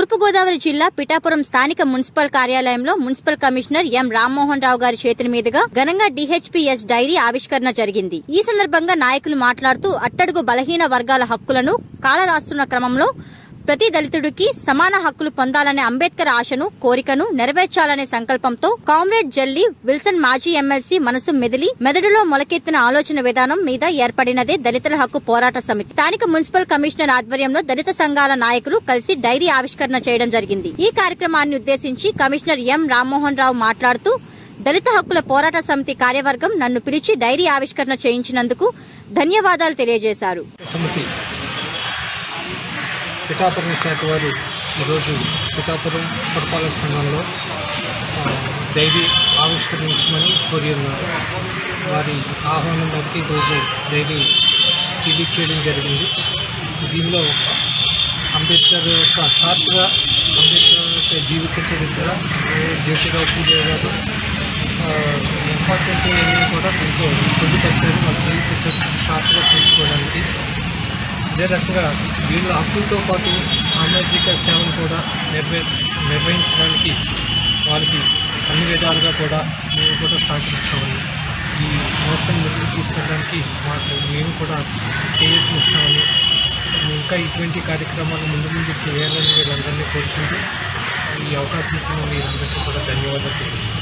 తూర్పుగోదావరి జిల్లా పిఠాపురం స్థానిక మున్సిపల్ కార్యాలయంలో municipal commissioner M Rammohan Rao గారి చేతుల మీదుగా ఘనంగా డిహెచ్పిఎస్ డైరీ ఆవిష్కరణ జరిగింది ఈ సందర్భంగా నాయకులు మాట్లాడుతూ అట్టడుగు బలహీన వర్గాల హక్కులను కాలరాస్తున్న క్రమంలో ప్రతి దళితుడికి సమాన హక్కులు పొందాలనే అంబేద్కర్ ఆశను కోరికను నెరవేర్చాలనే సంకల్పంతో కామ్రేడ్ జల్లి విల్సన్ మాజీ ఎమ్మెల్సీ మనసు మెదిలి మెదడులో మొలకెత్తిన ఆలోచన విధానం మీద ఏర్పడినదే దళితుల హక్కు పోరాట సమితి స్థానిక మున్సిపల్ కమిషనర్ ఆధ్వర్యంలో దళిత సంఘాల నాయకులు కలిసి డైరీ ఆవిష్కరణ చేయడం జరిగింది ఈ కార్యక్రమాన్ని ఉద్దేశించి కమిషనర్ ఎం రామ్మోహన్ రావు మాట్లాడుతూ దళిత హక్కుల పోరాట సమితి కార్యవర్గం నన్ను పిలిచి డైరీ ఆవిష్కరణ చేయించినందుకు ధన్యవాదాలు తెలియజేశారు సమితి పిఠాపురం శాఖ వారు ఈరోజు పిఠాపురం పురపాలక సంఘంలో ఆ, డైరీ ఆవిష్కరించమని కోరి ఉన్నారు వారి ఆహ్వానం మేరకు ఈరోజు డైరీ రిలీజ్ చేయడం జరిగింది దీనిలో అంబేద్కర్ యొక్క షార్ట్గా అంబేద్కర్ యొక్క జీవిత చరిత్ర ఏ జ్యోతిరావు పూలే గారు ఇంపార్టెంట్ ఏమీ కూడా దీంట్లో పొందుపరిచారు వాళ్ళ జీవిత చరిత్ర షార్ట్గా తెలుసుకోవడానికి అదే రకంగా వీళ్ళ హక్కులతో పాటు సామాజిక సేవను కూడా నిర్వహి నిర్వహించడానికి వాళ్ళకి అన్ని విధాలుగా కూడా మేము కూడా సహకరిస్తామని ఈ సంస్థను ముందుకు తీసుకెళ్ళడానికి మాకు మేము కూడా చేయత్నిస్తామని ఇంకా ఇటువంటి కార్యక్రమాలు ముందు ముందు చేయాలని వీళ్ళందరినీ కోరుకుంటూ ఈ అవకాశం ఇచ్చిన వీరందరికీ కూడా ధన్యవాదాలు తెలియజేస్తున్నాను